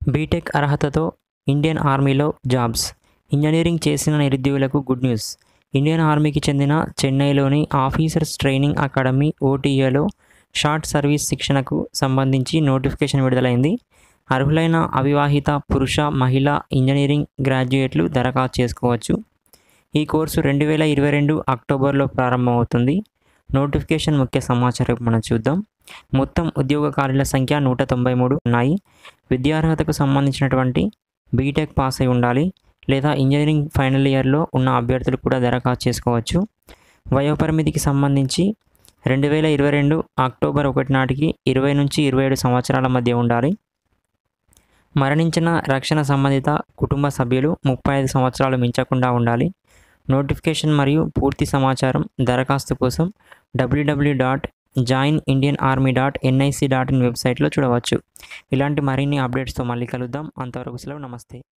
BTech అర్హతతో Indian ఆర్మీలో jobs engineering చేసిన నిరుద్యోగులకు గుడ్ న్యూస్ ఇండియన్ ఆర్మీకి చెందిన చెన్నైలోని ఆఫీసర్స్ ట్రైనింగ్ అకాడమీ ఓటీఏలో షార్ట్ సర్వీస్ శిక్షణకు సంబంధించి నోటిఫికేషన్ విడుదలైంది అర్హులైన అవివాహిత పురుష మహిళ ఇంజనీరింగ్ గ్రాడ్యుయేట్లు దరఖాస్తు చేసుకోవచ్చు ఈ కోర్సు రెండు వేల ఇరవై రెండు అక్టోబర్లో ప్రారంభమవుతుంది నోటిఫికేషన్ ముఖ్య సమాచారం మనం చూద్దాం మొత్తం ఉద్యోగ ఖాళీల సంఖ్య నూట తొంభై మూడు ఉన్నాయి విద్యార్హతకు సంబంధించినటువంటి బీటెక్ పాస్ అయి ఉండాలి లేదా ఇంజనీరింగ్ ఫైనల్ ఇయర్లో ఉన్న అభ్యర్థులు కూడా దరఖాస్తు చేసుకోవచ్చు వయోపరిమితికి సంబంధించి రెండు వేల ఇరవై రెండు అక్టోబర్ ఒకటి నాటికి ఇరవై నుంచి ఇరవై ఏడు సంవత్సరాల మధ్య ఉండాలి మరణించిన రక్షణ సంబంధిత కుటుంబ సభ్యులు ముప్పై ఐదు సంవత్సరాలు మించకుండా ఉండాలి నోటిఫికేషన్ మరియు పూర్తి సమాచారం దరఖాస్తు కోసం WW dot join Indian army dot NIC dot in వెబ్సైట్లో చూడవచ్చు ఇలాంటి మరిన్ని అప్డేట్స్తో మళ్ళీ కలుద్దాం అంతవరకు సెలవు నమస్తే